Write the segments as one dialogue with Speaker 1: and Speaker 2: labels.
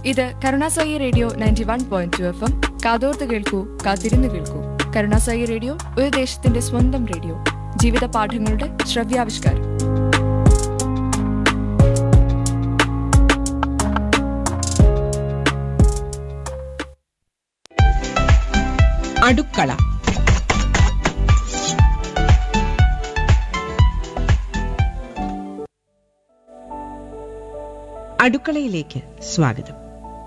Speaker 1: ഇത് Karunasai radio ninety one point two F M കാതോർത്ത് കേൾക്കൂ കാത്തിരുന്ന് കേൾക്കൂ കരുണാസായി റേഡിയോ ഒരു ദേശത്തിന്റെ സ്വന്തം റേഡിയോ ജീവിത പാഠങ്ങളുടെ ശ്രവ്യാവിഷ്കാരം
Speaker 2: അടുക്കള അടുക്കളയിലേക്ക് സ്വാഗതം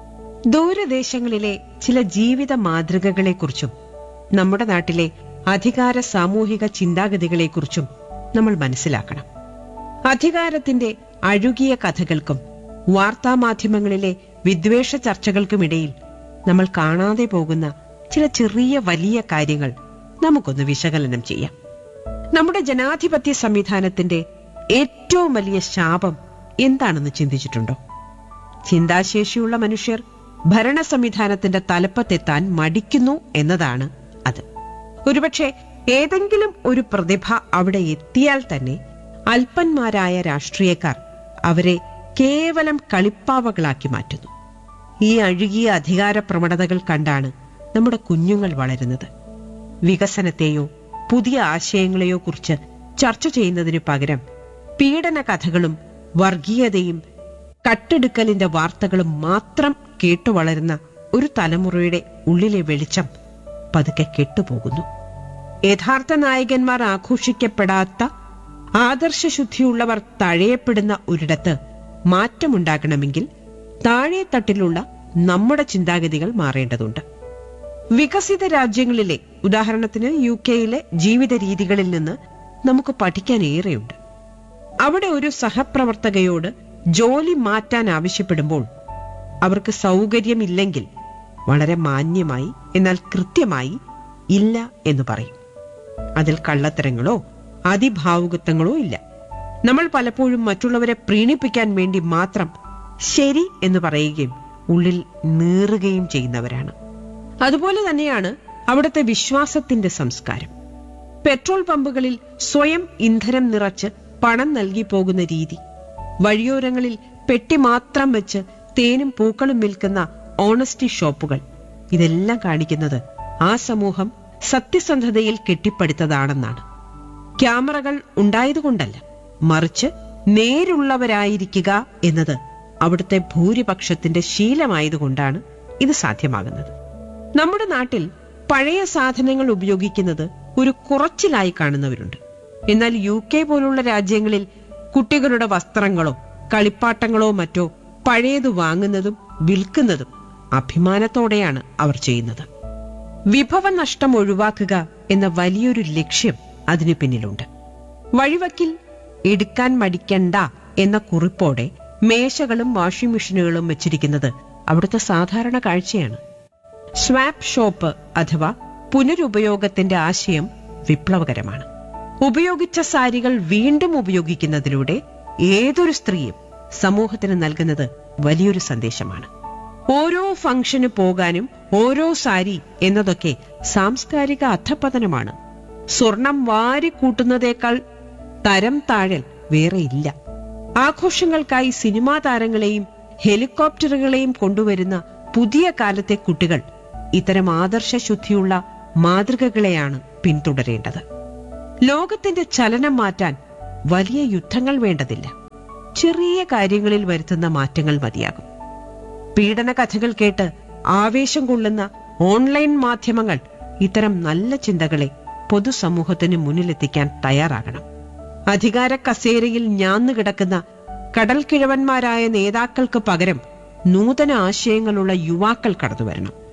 Speaker 2: ദൂരദേശങ്ങളിലെ ചില ജീവിത മാതൃകകളെക്കുറിച്ചും നമ്മുടെ നാട്ടിലെ അധികാര സാമൂഹിക ചിന്താഗതികളെക്കുറിച്ചും നമ്മൾ മനസ്സിലാക്കണം അധികാരത്തിന്റെ അഴുകിയ കഥകൾക്കും വാർത്താമാധ്യമങ്ങളിലെ വിദ്വേഷ ചർച്ചകൾക്കുമിടയിൽ നമ്മൾ കാണാതെ പോകുന്ന ചില ചെറിയ വലിയ കാര്യങ്ങൾ നമുക്കൊന്ന് വിശകലനം ചെയ്യാം നമ്മുടെ ജനാധിപത്യ സംവിധാനത്തിന്റെ ഏറ്റവും വലിയ ശാപം എന്താണെന്ന് ചിന്തിച്ചിട്ടുണ്ടോ ചിന്താശേഷിയുള്ള മനുഷ്യർ ഭരണ സംവിധാനത്തിന്റെ തലപ്പത്തെത്താൻ മടിക്കുന്നു എന്നതാണ് അത് ഒരുപക്ഷെ ഏതെങ്കിലും ഒരു പ്രതിഭ അവിടെ എത്തിയാൽ തന്നെ അല്പന്മാരായ രാഷ്ട്രീയക്കാർ അവരെ കേവലം കളിപ്പാവകളാക്കി മാറ്റുന്നു ഈ അഴുകിയ അധികാര പ്രവണതകൾ കണ്ടാണ് നമ്മുടെ കുഞ്ഞുങ്ങൾ വളരുന്നത് വികസനത്തെയോ പുതിയ ആശയങ്ങളെയോ കുറിച്ച് ചർച്ച ചെയ്യുന്നതിനു പകരം പീഡന കഥകളും വർഗീയതയും കട്ടെടുക്കലിന്റെ വാർത്തകളും മാത്രം കേട്ടു വളരുന്ന ഒരു തലമുറയുടെ ഉള്ളിലെ വെളിച്ചം പതുക്കെ കെട്ടുപോകുന്നു യഥാർത്ഥ നായകന്മാർ ആഘോഷിക്കപ്പെടാത്ത ആദർശശുദ്ധിയുള്ളവർ തഴയപ്പെടുന്ന ഒരിടത്ത് മാറ്റമുണ്ടാകണമെങ്കിൽ താഴെ തട്ടിലുള്ള നമ്മുടെ ചിന്താഗതികൾ മാറേണ്ടതുണ്ട് വികസിത രാജ്യങ്ങളിലെ ഉദാഹരണത്തിന് യു കെയിലെ ജീവിത രീതികളിൽ നിന്ന് നമുക്ക് പഠിക്കാൻ ഏറെയുണ്ട് അവിടെ ഒരു സഹപ്രവർത്തകയോട് ജോലി മാറ്റാൻ ആവശ്യപ്പെടുമ്പോൾ അവർക്ക് സൗകര്യമില്ലെങ്കിൽ വളരെ മാന്യമായി എന്നാൽ കൃത്യമായി ഇല്ല എന്ന് പറയും അതിൽ കള്ളത്തരങ്ങളോ അതിഭാവുകത്വങ്ങളോ ഇല്ല നമ്മൾ പലപ്പോഴും മറ്റുള്ളവരെ പ്രീണിപ്പിക്കാൻ വേണ്ടി മാത്രം ശരി എന്ന് പറയുകയും ഉള്ളിൽ നീറുകയും ചെയ്യുന്നവരാണ് അതുപോലെ തന്നെയാണ് അവിടുത്തെ വിശ്വാസത്തിന്റെ സംസ്കാരം പെട്രോൾ പമ്പുകളിൽ സ്വയം ഇന്ധനം നിറച്ച് പണം നൽകി പോകുന്ന രീതി വഴിയോരങ്ങളിൽ പെട്ടി മാത്രം വെച്ച് തേനും പൂക്കളും വിൽക്കുന്ന ഓണസ്റ്റി ഷോപ്പുകൾ ഇതെല്ലാം കാണിക്കുന്നത് ആ സമൂഹം സത്യസന്ധതയിൽ കെട്ടിപ്പടുത്തതാണെന്നാണ് ക്യാമറകൾ ഉണ്ടായതുകൊണ്ടല്ല മറിച്ച് നേരുള്ളവരായിരിക്കുക എന്നത് അവിടുത്തെ ഭൂരിപക്ഷത്തിന്റെ ശീലമായതുകൊണ്ടാണ് ഇത് സാധ്യമാകുന്നത് നമ്മുടെ നാട്ടിൽ പഴയ സാധനങ്ങൾ ഉപയോഗിക്കുന്നത് ഒരു കുറച്ചിലായി കാണുന്നവരുണ്ട് എന്നാൽ യു കെ പോലുള്ള രാജ്യങ്ങളിൽ കുട്ടികളുടെ വസ്ത്രങ്ങളോ കളിപ്പാട്ടങ്ങളോ മറ്റോ പഴയത് വാങ്ങുന്നതും വിൽക്കുന്നതും അഭിമാനത്തോടെയാണ് അവർ ചെയ്യുന്നത് വിഭവനഷ്ടം ഒഴിവാക്കുക എന്ന വലിയൊരു ലക്ഷ്യം അതിനു പിന്നിലുണ്ട് വഴിവക്കിൽ എടുക്കാൻ മടിക്കണ്ട എന്ന കുറിപ്പോടെ മേശകളും വാഷിംഗ് മെഷീനുകളും വെച്ചിരിക്കുന്നത് അവിടുത്തെ സാധാരണ കാഴ്ചയാണ് സ്വാപ്പ് ഷോപ്പ് അഥവാ പുനരുപയോഗത്തിന്റെ ആശയം വിപ്ലവകരമാണ് ഉപയോഗിച്ച സാരികൾ വീണ്ടും ഉപയോഗിക്കുന്നതിലൂടെ ഏതൊരു സ്ത്രീയും സമൂഹത്തിന് നൽകുന്നത് വലിയൊരു സന്ദേശമാണ് ഓരോ ഫംഗ്ഷന് പോകാനും ഓരോ സാരി എന്നതൊക്കെ സാംസ്കാരിക അധപ്പതനമാണ് സ്വർണം വാരിക്കൂട്ടുന്നതേക്കാൾ തരം താഴൽ വേറെയില്ല ആഘോഷങ്ങൾക്കായി സിനിമാ താരങ്ങളെയും ഹെലികോപ്റ്ററുകളെയും കൊണ്ടുവരുന്ന പുതിയ കാലത്തെ കുട്ടികൾ ഇത്തരം ആദർശശുദ്ധിയുള്ള മാതൃകകളെയാണ് പിന്തുടരേണ്ടത് ലോകത്തിന്റെ ചലനം മാറ്റാൻ വലിയ യുദ്ധങ്ങൾ വേണ്ടതില്ല ചെറിയ കാര്യങ്ങളിൽ വരുത്തുന്ന മാറ്റങ്ങൾ മതിയാകും പീഡന കഥകൾ കേട്ട് ആവേശം കൊള്ളുന്ന ഓൺലൈൻ മാധ്യമങ്ങൾ ഇത്തരം നല്ല ചിന്തകളെ പൊതുസമൂഹത്തിന് മുന്നിലെത്തിക്കാൻ തയ്യാറാകണം അധികാര കസേരയിൽ ഞാന്നു കിടക്കുന്ന കടൽക്കിഴവന്മാരായ നേതാക്കൾക്ക് പകരം നൂതന ആശയങ്ങളുള്ള യുവാക്കൾ കടന്നുവരണം